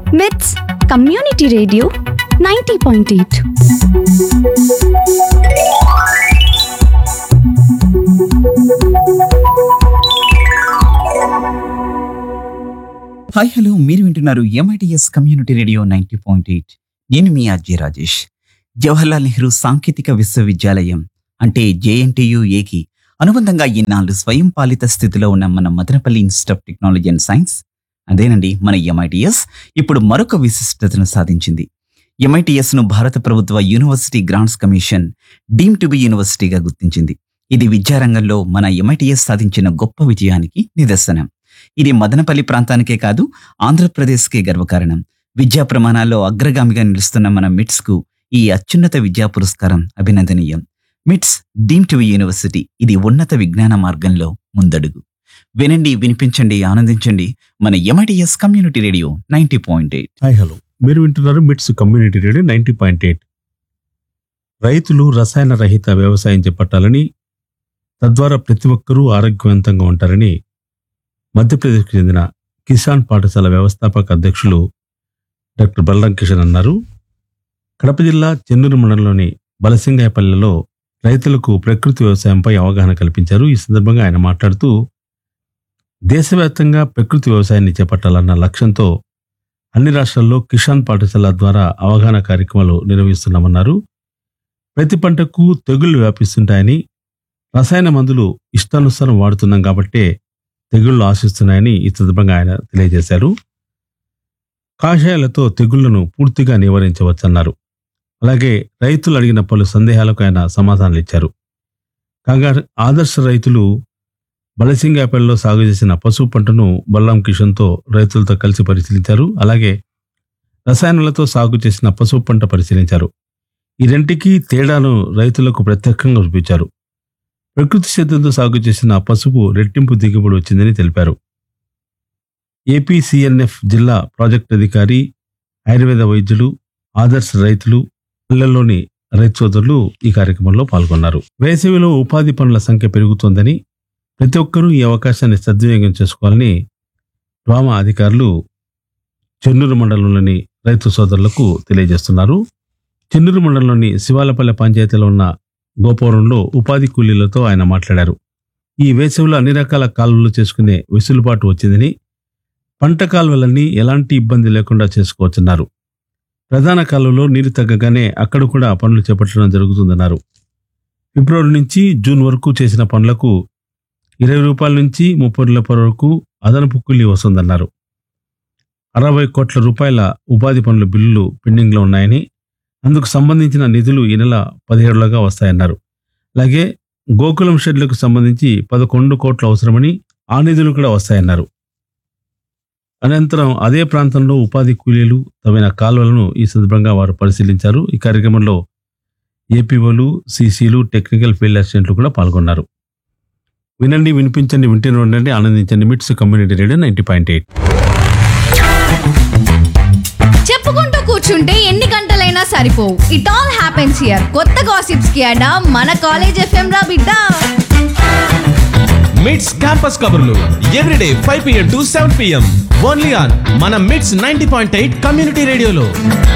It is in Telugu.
with community radio ninety point eight hi hello మీరు వింటున్నారు MITS community radio ninety point eight నేను మీ అజయ్ రాజేష్ జవహర్లాల్ నెహ్రూ సాంకేతిక విశ్వవిద్యాలయం అంటే జేఎన్టీయుఏకి అనుబంధంగా ఇన్నాళ్ళు స్వయం పాలిత స్థితిలో ఉన్న మన Madanapalle institute of technology and science అదేనండి మన ఎంఐటిఎస్ ఇప్పుడు మరొక విశిష్టతను సాధించింది ఎంఐటిఎస్ ను భారత ప్రభుత్వ university grants commission deem to be యూనివర్సిటీగా గుర్తించింది ఇది విద్యారంగంలో మన ఎంఐటిఎస్ సాధించిన గొప్ప విజయానికి నిదర్శనం ఇది మదనపల్లి ప్రాంతానికే కాదు ఆంధ్రప్రదేశ్కే గర్వకారణం విద్యా ప్రమాణాల్లో అగ్రగామిగా నిలుస్తున్న మన మిట్స్ కు ఈ అత్యున్నత విద్యా పురస్కారం అభినందనీయం మిట్స్ డీమ్ టు యూనివర్సిటీ ఇది ఉన్నత విజ్ఞాన మార్గంలో ముందడుగు వినండి వినిపించండి ఆనందించండి మన MITS community radio ninety point eight hi hello మీరు వింటున్నారు MITS community radio ninety point eight రైతులు రసాయన రహిత వ్యవసాయం చేపట్టాలని తద్వారా ప్రతి ఒక్కరూ ఆరోగ్యవంతంగా ఉంటారని మధ్యప్రదేశ్కు చెందిన కిసాన్ పాఠశాల వ్యవస్థాపక అధ్యక్షులు డాక్టర్ బలరాం కిషన్ అన్నారు కడప జిల్లా చెన్నూరు మండలంలోని బలసింగాయపల్లెలో రైతులకు ప్రకృతి వ్యవసాయంపై అవగాహన కల్పించారు ఈ సందర్భంగా ఆయన మాట్లాడుతూ దేశవ్యాప్తంగా ప్రకృతి వ్యవసాయాన్ని చేపట్టాలన్న లక్ష్యంతో అన్ని రాష్ట్రాల్లో కిసాన్ పాఠశాల ద్వారా అవగాహన కార్యక్రమాలు నిర్వహిస్తున్నామన్నారు ప్రతి పంటకు తెగుళ్లు వ్యాపిస్తుంటాయని రసాయన మందులు ఇష్టానుసారం వాడుతున్నాం కాబట్టే తెగుళ్లు ఆశిస్తున్నాయని ఈ సందర్భంగా ఆయన తెలియజేశారు కాషాయాలతో తెగుళ్లను పూర్తిగా నివారించవచ్చన్నారు అలాగే రైతులు అడిగిన పలు సందేహాలకు ఆయన సమాధానాలు ఇచ్చారు కాగా ఆదర్శ రైతులు బలసింగాపల్లిలో సాగు చేసిన పసుపు పంటను బల్లాం కిషన్తో రైతులతో కలిసి పరిశీలించారు అలాగే రసాయనాలతో సాగు చేసిన పసుపు పంట పరిశీలించారు ఈ రెంటికి తేడాను రైతులకు ప్రత్యక్షంగా చూపించారు ప్రకృతి సిద్ధంతో సాగు చేసిన పసుపు రెట్టింపు దిగుబడి వచ్చిందని తెలిపారు ఏపీసీఎన్ఎఫ్ జిల్లా ప్రాజెక్ట్ అధికారి ఆయుర్వేద వైద్యులు ఆదర్శ రైతులు పల్లెల్లోని రైతు సోదరులు ఈ కార్యక్రమంలో పాల్గొన్నారు వేసవిలో ఉపాధి పనుల సంఖ్య పెరుగుతోందని ప్రతి ఒక్కరూ ఈ అవకాశాన్ని సద్వినియోగం చేసుకోవాలని డ్వామా అధికారులు చెన్నూరు మండలంలోని రైతు సోదరులకు తెలియజేస్తున్నారు చెన్నూరు మండలంలోని శివాలపల్లె పంచాయతీలో ఉన్న గోపురంలో ఉపాధి కూలీలతో ఆయన మాట్లాడారు ఈ వేసవిలో అన్ని రకాల కాలువలు చేసుకునే వెసులుబాటు వచ్చిందని పంట కాలువలన్నీ ఎలాంటి ఇబ్బంది లేకుండా చేసుకోవచ్చన్నారు ప్రధాన కాలువలో నీరు తగ్గగానే అక్కడ కూడా పనులు చేపట్టడం జరుగుతుందన్నారు ఫిబ్రవరి నుంచి జూన్ వరకు చేసిన పనులకు ఇరవై రూపాయల నుంచి ముప్పై రూపాయల వరకు అదనపు కూలీ వస్తుందన్నారు అరవై కోట్ల రూపాయల ఉపాధి పనుల బిల్లులు పెండింగ్లో ఉన్నాయని అందుకు సంబంధించిన నిధులు ఈ నెల పదిహేడులోగా వస్తాయన్నారు అలాగే గోకులం షెడ్లకు సంబంధించి పదకొండు కోట్ల అవసరమని ఆ నిధులు కూడా వస్తాయన్నారు అనంతరం అదే ప్రాంతంలో ఉపాధి కూలీలు తవ్విన కాలువలను ఈ సందర్భంగా వారు పరిశీలించారు ఈ కార్యక్రమంలో ఏపీఓలు సీసీలు టెక్నికల్ ఫీల్డ్ అసిస్టెంట్లు కూడా పాల్గొన్నారు వినండి వినిపించండి వింటూనే ఉండండి ఆనందించండి MITS community radio ninety point eight చెప్పుకుంటూ కూర్చుంటే ఎన్ని గంటలైనా సరిపోవు ఇట్ ఆల్ హ్యాపెన్స్ హియర్ కొత్త గాసిప్స్ కి అడా మన కాలేజ్ ఎఫ్ఎం రా బిడ్డ మిడ్స్ క్యాంపస్ కబుర్లు everyday five PM to seven PM only on మన MITS ninety point eight community రేడియోలో